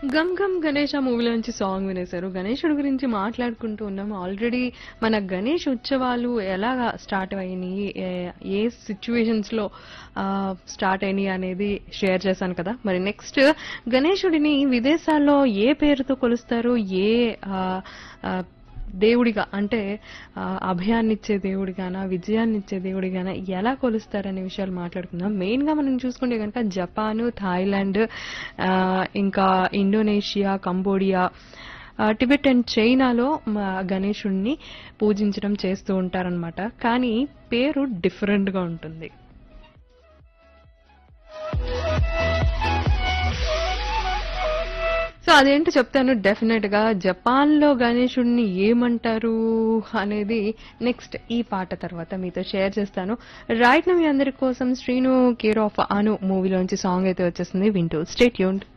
gum gum Ganesh ఆ మూవీలోంచి song వినేశారు గణేశుడి గురించి మాట్లాడుకుంటూ ఉన్నాం ఆల్రెడీ మన గణేష్ ఉత్సవాలు ఎలా స్టార్ట్ అయినాయి ఏ- ఏ సిచ్యువేషన్స్ లో స్టార్ట్ అయినాయి అనేది షేర్ చేశాను కదా మరి నెక్స్ట్ గణేశుడిని విదేశాల్లో ఏ పేరుతో కొలుస్తారు ఏ ఆ, ఆ, దేవుడిగా అంటే ఆ, అభయాన్నిచ్చే దేవుడిగానా విజయాన్నిచ్చే దేవుడిగానా ఎలా కొలుస్తారనే విషయాలు మాట్లాడుకుందాం మెయిన్ గా మనం చూసుకుంటే కనుక జపాన్ థాయిలాండ్ ఆ, ఇంకా ఇండోనేషియా కంబోడియా ఆ, టిబెట్ అండ్ చైనాలో మా గణేశుణ్ణి పూజించడం చేస్తూ ఉంటారనమాట కానీ పేరు డిఫరెంట్ గా ఉంటుంది సో అదేంటో చెప్తాను డెఫినెట్ గా జపాన్ లో గణేశుడిని ఏమంటారు అనేది నెక్స్ట్ ఈ పాట తర్వాత మీతో షేర్ చేస్తాను రైట్ నా మీ అందరి కోసం శ్రీను కేర్ ఆఫ్ అను మూవీలోంచి సాంగ్ అయితే వచ్చేసింది వింటూ స్టేట్ యూన్డ్